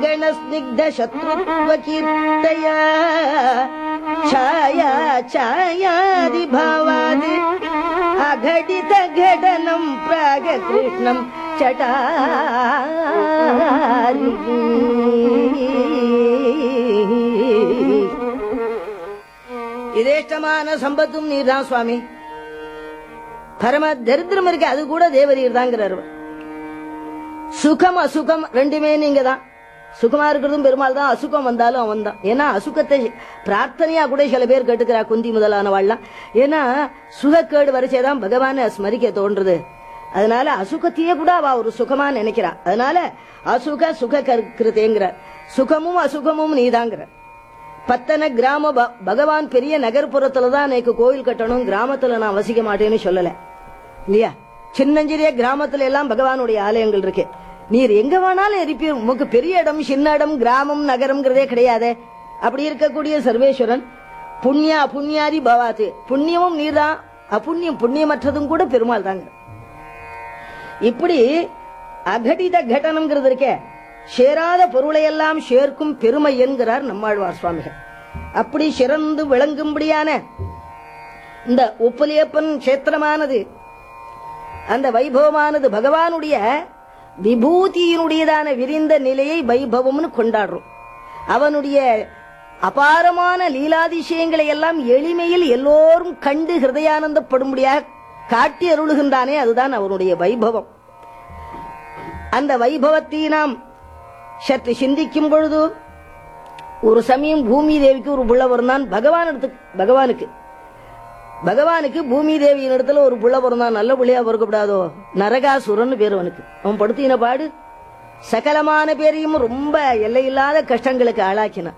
ನಿರ್ಗಣ ಸ್ನಿಗ್ಧ ಶತ್ರುತ್ವ ಕೀರ್ತಯ ಛಾಯಾ ಛಾಯಾದಿ ಭಾವಾದಿ ಅಘಟಿತ ಘಟನಂ ಪ್ರಾಗ ಕೃಷ್ಣಂ ಚಟಾರಿ இதேஷ்டமான சம்பத்தும் நீர்தான் சுவாமி பரம தரித்திரம் இருக்கு அது கூட தேவரீர் தாங்கிறார் அவர். சுகம் அசுகம் ரெண்டுமே நீங்க தான் சுகமா இருக்கிறதும் பெருமாள் தான் அசுகம் வந்தாலும் அவன் தான் ஏன்னா அசுகத்தை பிரார்த்தனையா கூட சில பேர் கேட்டுக்கிறா குந்தி முதலானவாள்லாம் ஏன்னா சுகக்கேடு வரிசைதான் பகவானை ஸ்மரிக்க தோன்றுது அதனால அசுகத்தையே கூட அவ ஒரு சுகமா நினைக்கிறா அதனால அசுக சுக கிருத்தேங்கிறார் சுகமும் அசுகமும் நீதாங்கிற பத்தன கிராம ப- பகவான் பெரிய நகர்ப்புறத்துல தான் எனக்கு கோயில் கட்டணும் கிராமத்துல நான் வசிக்க மாட்டேன்னு சொல்லல இல்லையா சின்னஞ்சிறிய கிராமத்துல எல்லாம் பகவானுடைய ஆலயங்கள் இருக்கு நீர் எங்க வேணாலும் இருப்பீர் உமக்கு பெரிய இடம் சின்ன இடம் கிராமம் நகரம்ங்கிறதே கிடையாதே அப்படி இருக்கக்கூடிய சர்வேஸ்வரன் புண்ணிய அபுண்ணியாதி பவாத்து புண்ணியமும் நீர்தான் அபுண்ணியம் புண்ணியமற்றதும் கூட பெருமாள் தாங்க இப்படி அகடித கடனம்ங்கிறது இருக்கே சேராத பொருளையெல்லாம் சேர்க்கும் பெருமை என்கிறார் நம்மாழ்வார் சுவாமிகள் அப்படி சிறந்து விளங்கும்படியான இந்த உப்பலியப்பன் கஷேத்திரமானது அந்த வைபவமானது பகவானுடைய விபூதியினுடையதான விரிந்த நிலையை வைபவம்னு கொண்டாடுறோம் அவனுடைய அபாரமான லீலாதிசயங்களை எல்லாம் எளிமையில் எல்லோரும் கண்டு ஹிருதயானந்தப்படும்படியாக காட்டி அருளுகின்றானே அதுதான் அவனுடைய வைபவம் அந்த வைபவத்தை நாம் சற்று சிந்திக்கும் பொழுது ஒரு சமயம் பூமி தேவிக்கு ஒரு புள்ள பிறந்தான் பகவான் பகவானுக்கு பகவானுக்கு பூமி தேவியின் இடத்துல ஒரு புள்ள பிறந்தான் நல்ல புள்ளையா பிறக்கப்படாதோ நரகாசுரன் பேர் அவனுக்கு அவன் படுத்தின பாடு சகலமான பேரையும் ரொம்ப எல்லையில்லாத கஷ்டங்களுக்கு ஆளாக்கினான்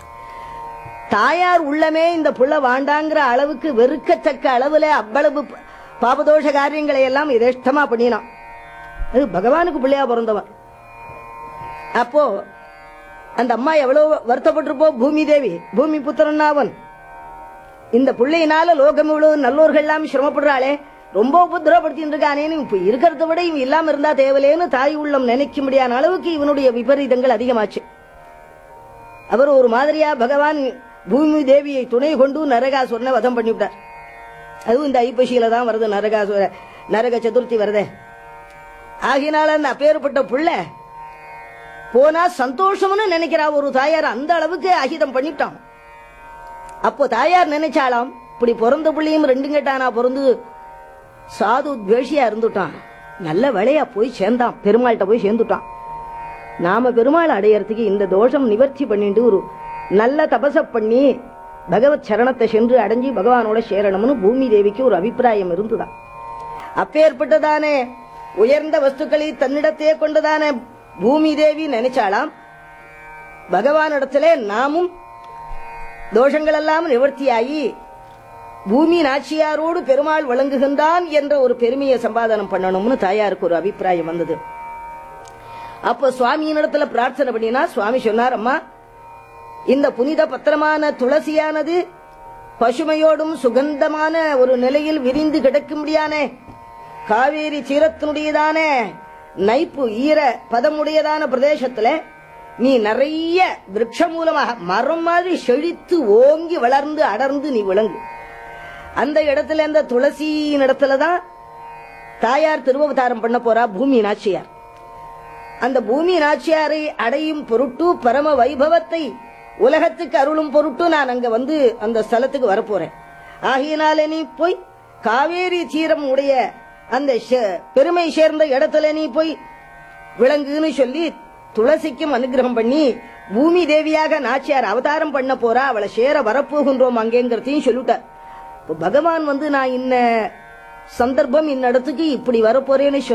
தாயார் உள்ளமே இந்த புள்ள வாண்டாங்கிற அளவுக்கு வெறுக்கத்தக்க அளவுல அவ்வளவு ப- பாபதோஷ காரியங்களை எல்லாம் இதேஷ்டமா பண்ணினான் அது பகவானுக்கு பிள்ளையா பிறந்தவன் அப்போ அந்த அம்மா எவ்வளவு வருத்தப்பட்டிருப்போ பூமி தேவி பூமி புத்திரன் அவன் இந்த பிள்ளையினால லோகம் இவ்வளவு நல்லோர்கள் எல்லாம் சிரமப்படுறாளே ரொம்ப உபதிரப்படுத்திட்டு இருக்கானேன்னு இப்ப இருக்கிறத விட இவன் இல்லாம இருந்தா தேவலேன்னு தாய் உள்ளம் நினைக்கும்படியான அளவுக்கு இவனுடைய விபரீதங்கள் அதிகமாச்சு அவர் ஒரு மாதிரியா பகவான் பூமி தேவியை துணை கொண்டு நரகாசுரனை வதம் பண்ணிவிட்டார் அதுவும் இந்த ஐப்பசியில தான் வருது நரகாசுர நரக சதுர்த்தி வருதே ஆகினால அந்த அப்பேற்பட்ட புள்ள போனா சந்தோஷம்னு நினைக்கிறா ஒரு தாயார் அந்த அளவுக்கு அகிதம் பண்ணிட்டான் அப்போ தாயார் நினைச்சாலாம் இப்படி பிறந்த பிள்ளையும் ரெண்டு கட்டானா பிறந்து சாது துவேஷியா இருந்துட்டான் நல்ல வேலையா போய் சேர்ந்தான் பெருமாள்கிட்ட போய் சேர்ந்துட்டான் நாம பெருமாள் அடையறதுக்கு இந்த தோஷம் நிவர்த்தி பண்ணிட்டு ஒரு நல்ல தபச பண்ணி பகவத் சரணத்தை சென்று அடைஞ்சு பகவானோட சேரணும்னு பூமி தேவிக்கு ஒரு அபிப்பிராயம் இருந்துதான் அப்பேற்பட்டதானே உயர்ந்த வஸ்துக்களை தன்னிடத்தே கொண்டதான பூமி தேவி நினைச்சாலாம் பகவானிடத்திலே நாமும் தோஷங்கள் எல்லாம் நிவர்த்தியாகி பூமி நாச்சியாரோடு பெருமாள் வழங்குகின்றான் என்ற ஒரு பெருமையை சம்பாதனம் பண்ணணும்னு தாயாருக்கு ஒரு அபிப்பிராயம் வந்தது அப்போ சுவாமியின் இடத்துல பிரார்த்தனை பண்ணினா சுவாமி சொன்னார் அம்மா இந்த புனித பத்திரமான துளசியானது பசுமையோடும் சுகந்தமான ஒரு நிலையில் விரிந்து கிடக்கும்படியான காவேரி தீரத்தினுடையதான நைப்பு ஈர பதமுடையதான பிரதேசத்துல நீ நிறைய விருட்ச மூலமாக மரம் மாதிரி செழித்து ஓங்கி வளர்ந்து அடர்ந்து நீ விளங்கு அந்த இடத்துல அந்த துளசியின் இடத்துல தான் தாயார் திருவவதாரம் பண்ண போறா பூமி நாச்சியார் அந்த பூமி நாச்சியாரை அடையும் பொருட்டு பரம வைபவத்தை உலகத்துக்கு அருளும் பொருட்டு நான் அங்க வந்து அந்த ஸ்தலத்துக்கு வரப்போறேன் ஆகையினாலே நீ போய் காவேரி தீரம் உடைய அந்த ஷ- பெருமை சேர்ந்த இடத்துல நீ போய் விளங்குன்னு சொல்லி துளசிக்கும் அனுகிரகம் பண்ணி பூமி தேவியாக நாச்சியார் அவதாரம் பண்ண போறா அவளை சேர வரப்போகின்றோம் அங்கேங்கிறதையும் சொல்லிட்டார் இப்ப பகவான் வந்து நான் இன்ன சந்தர்ப்பம் இன்ன இடத்துக்கு இப்படி வரப்போறேன்னு